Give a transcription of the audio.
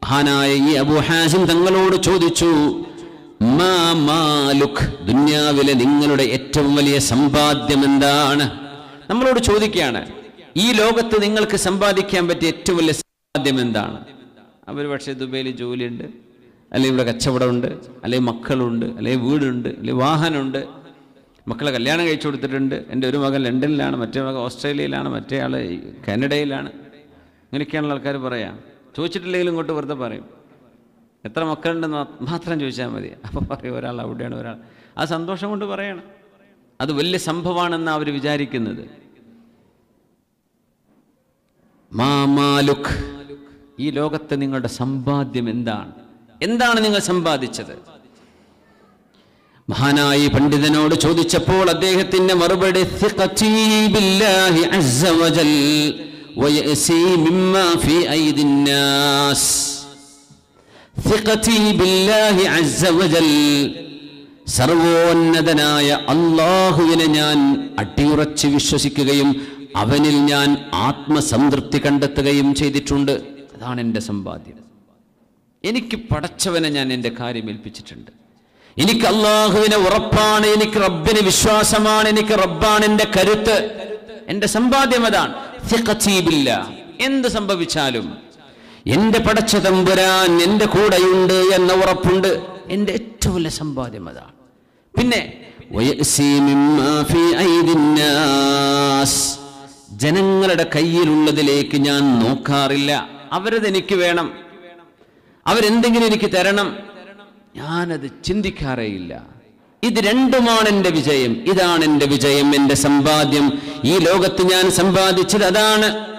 മഹാനായ ഈ അബു ഹാസിം തങ്ങളോട് ചോദിച്ചു മാ മാലുക് ദുന്യാവിലെ നിങ്ങളുടെ ഏറ്റവും വലിയ സമ്പാദ്യം എന്താണ് നമ്മളോട് ചോദിക്കുകയാണ് ഈ ലോകത്ത് നിങ്ങൾക്ക് സമ്പാദിക്കാൻ പറ്റിയ ഏറ്റവും വലിയ സമ്പാദ്യം എന്താണ് അവർ പക്ഷേ ദുബൈയിൽ ജോലിയുണ്ട് അല്ലെങ്കിൽ ഇവിടെ കച്ചവടമുണ്ട് അല്ലെങ്കിൽ മക്കളുണ്ട് അല്ലെങ്കിൽ വീടുണ്ട് അല്ലെങ്കിൽ വാഹനമുണ്ട് മക്കളെ കല്യാണം കഴിച്ചു കൊടുത്തിട്ടുണ്ട് എൻ്റെ ഒരു മകൻ ലണ്ടനിലാണ് മറ്റേ മകൻ ഓസ്ട്രേലിയയിലാണ് മറ്റേ ആൾ കാനഡയിലാണ് ഇങ്ങനെയൊക്കെയാണല്ലോ ആൾക്കാർ പറയാം ചോദിച്ചിട്ടില്ലെങ്കിലും ഇങ്ങോട്ട് വെറുതെ പറയും എത്ര മക്കളുണ്ടെന്ന് മാ- മാത്രം ചോദിച്ചാൽ മതി അപ്പോൾ പറയും ഒരാൾ അവിടെയാണ് ഒരാൾ ആ സന്തോഷം കൊണ്ട് പറയണം അത് വലിയ സംഭവമാണെന്ന് അവർ വിചാരിക്കുന്നത് മാമാലുക് ഈ ലോകത്തെ നിങ്ങളുടെ സമ്പാദ്യം എന്താണ് എന്താണ് നിങ്ങൾ സമ്പാദിച്ചത് മഹാനായി പണ്ഡിതനോട് ചോദിച്ചപ്പോൾ അദ്ദേഹത്തിന്റെ മറുപടി "ثقتي بالله عز وجل ويأسي مما في أيدي الناس." ثقتي بالله عز وجل. സർവോന്നതനായ അള്ളാഹുവിനെ ഞാൻ അടിയുറച്ച് വിശ്വസിക്കുകയും അവനിൽ ഞാൻ ആത്മസംതൃപ്തി കണ്ടെത്തുകയും ചെയ്തിട്ടുണ്ട് അതാണ് എൻ്റെ സമ്പാദ്യം എനിക്ക് പടച്ചവനെ ഞാൻ എൻ്റെ കാര്യം ഏൽപ്പിച്ചിട്ടുണ്ട് എനിക്ക് അള്ളാഹുവിനെ ഉറപ്പാണ് എനിക്ക് റബ്ബിന് വിശ്വാസമാണ് എനിക്ക് റബ്ബാണ് എൻ്റെ കരുത്ത് എൻ്റെ സമ്പാദ്യം അതാണ് ثقتي بالله. എന്ത് സംഭവിച്ചാലും എൻ്റെ പടച്ച തമ്പുരാൻ എൻ്റെ കൂടെയുണ്ട് എന്ന ഉറപ്പുണ്ട് എൻ്റെ ഏറ്റവും വലിയ സമ്പാദ്യം അതാണ് പിന്നെ ويأسي مما في أيدي الناس. ജനങ്ങളുടെ കയ്യിലുള്ളതിലേക്ക് ഞാൻ നോക്കാറില്ല അവരത് എനിക്ക് വേണം അവരെന്തെങ്കിലും എനിക്ക് തരണം ഞാനത് ചിന്തിക്കാറേയില്ല ഇത് രണ്ടുമാണ് എൻ്റെ വിജയം ഇതാണ് എൻ്റെ വിജയം എൻ്റെ സമ്പാദ്യം ഈ ലോകത്ത് ഞാൻ സമ്പാദിച്ചത് അതാണ്